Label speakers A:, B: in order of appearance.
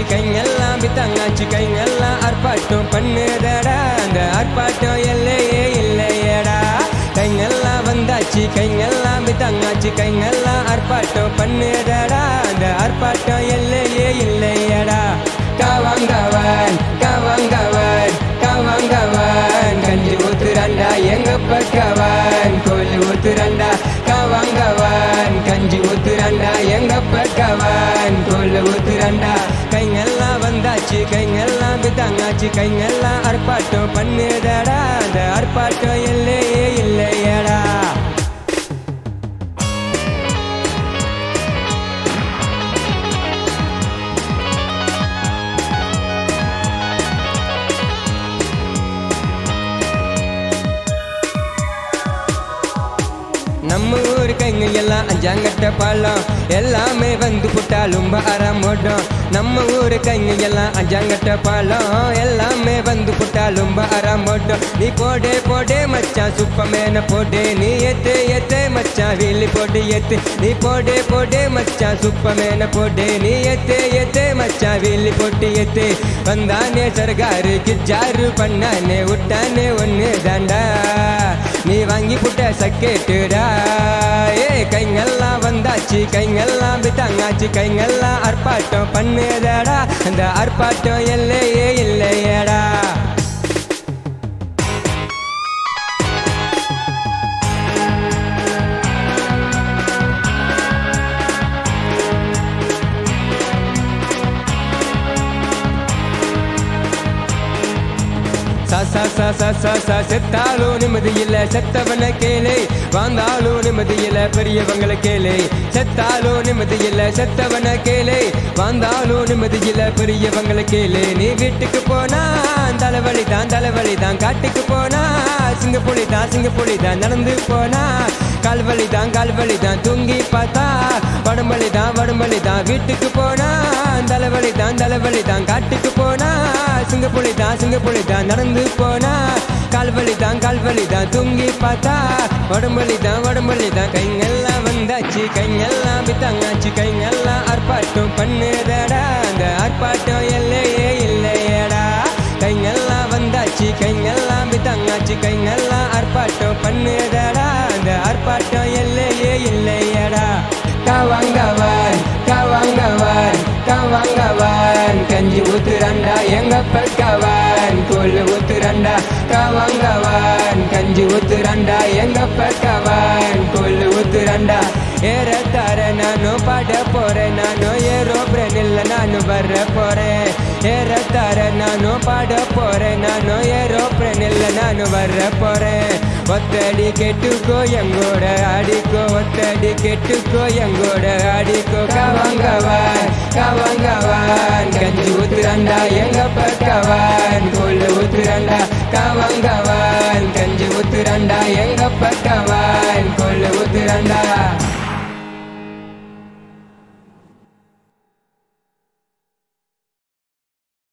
A: கைங்கெல்லாம் பித்தங்காச்சி கைங்கெல்லாம் ஆர்ப்பாட்டம் பண்ணுதடா அந்த ஆர்ப்பாட்டம் எல்லையே இல்லையடா கைங்கெல்லாம் வந்தாச்சு கைங்கெல்லாம் பித்தங்காச்சி கைங்கெல்லாம் ஆர்ப்பாட்டம் பண்ணுதடா அந்த ஆர்ப்பாட்டம் எல்லையே இல்லையடா காவாங்கவன் காவாங்கவன் காவாங்கவன் கஞ்சி ஊத்துறாண்டா எங்க பக்கவன் கோழி ஊத்துறாண்டா காவாங்கவன் கஞ்சி ஊத்துறாண்டா எங்க பக்கவன் கோழி ஊத்துறாண்டா கைங்கெல்லாம் வந்தாச்சு கைங்கெல்லாம் பித்தாங்காச்சு கைங்கெல்லாம் ஆர்ப்பாட்டம் பண்ணுதடா அந்த ஆர்ப்பாட்டம் இல்லையே இல்லையடா நம்ம ஊர் கைங்க எல்லாம் அஞ்சாங்கட்ட பாலம் எல்லாமே வந்து புட்டாலும் அறம் ஓடும் நம்ம ஊர் கைங்க எல்லாம் அஞ்சாங்கட்ட பாலம் எல்லாமே வந்து புட்டாலும் அறம் ஓடும் நீ போடே போடே மச்சான் சுப்பமேன போடே நீ எத்து எத்து மச்சான் வீலி போட்டு எத்து நீ போடே போடே மச்சான் சுப்பமேன போடே நீ எத்து எத்து மச்சான் வீலி போட்டு எத்து வந்தானே சர்காரு கிஜாரு பண்ணானே விட்டானே ஒன்னு தாண்டா நீ வாங்கி புட்ட சக்கேட்டுடா ஏ கைங்கெல்லாம் வந்தாச்சு கைங்கெல்லாம் பித்தாங்காச்சு கைங்கெல்லாம் ஆர்ப்பாட்டம் பண்ணுதடா அந்த ஆர்ப்பாட்டம் எல்லையே இல்லையடா சா சா சா சா சா சா செத்தாலும் நிம்மதி இல்ல செத்தவன கேளு வாழ்ந்தாலும் நிம்மதி இல்ல பெரியவங்களை கேளு செத்தாலும் நிம்மதி இல்ல செத்தவன கேளு வாழ்ந்தாலும் நிம்மதி இல்ல பெரியவங்களை கேளு நீ வீட்டுக்கு போனா தலைவலி தான் தலைவலி தான் காட்டுக்கு போனா சிங்கப்புலி தான் சிங்கப்புலி தான் நடந்து போனா கால்வலி தான் கால்வலி தான் தூங்கி பார்த்தா வடம்பலி தான் வடம்பலி தான் வீட்டுக்கு போனா தலைவலி தான் தலைவலி தான் காட்டுக்கு போனா சிங்கப்புலி தான் சிங்கப்புலி தான் நடந்து போனா கால்வலி தான் கால்வலி தான் தூங்கி பார்த்தா உடம்பலி தான் உடம்பலி தான் கைங்கெல்லாம் வந்தாச்சு கைங்கெல்லாம் பித்தாங்காச்சு கைங்கெல்லாம் ஆர்ப்பாட்டம் பண்ணுதடா அந்த ஆர்ப்பாட்டம் எல்லையே இல்லையடா கைங்கெல்லாம் வந்தாச்சு கைங்கெல்லாம் பித்தாங்காச்சு கைங்கெல்லாம் ஆர்ப்பாட்டம் பண்ணுதடா அந்த ஆர்ப்பாட்டம் எல்லையே இல்லையடா காவாங்கவன் காவாங்கவன் காவாங்கவன் கஞ்சி ஊத்துறாண்டா எங்க பக்கவன் கோல் ஊத்துறாண்டா காவாங்கவன் கஞ்சி ஊத்துறாண்டா எங்க பக்கவன் கோல் ஊத்துறாண்டா ஏறத்தார நானும் பாட போறேன் நானும் ஏரோப்ரன் இல்ல நானும் வர்ற போறேன் ஏறத்தார நானும் பாட போறேன் நானும் ஏரோப்ரன் இல்ல நானும் வர்ற போறேன் ஒத்தடி கெட்டுக்கோ எங்கோட ஆடிக்கோ ஒத்தடி கெட்டுக்கோ எங்கோட ஆடிக்கோ கவங்கவான் கவங்கவான் கஞ்சி ஊத்துறாண்டா எங்க பக்கவான் கோல் ஊத்துறாண்டா கவங்கவான் கஞ்சி ஊத்துறாண்டா எங்க பக்கவான் கோல் ஊத்துறாண்டா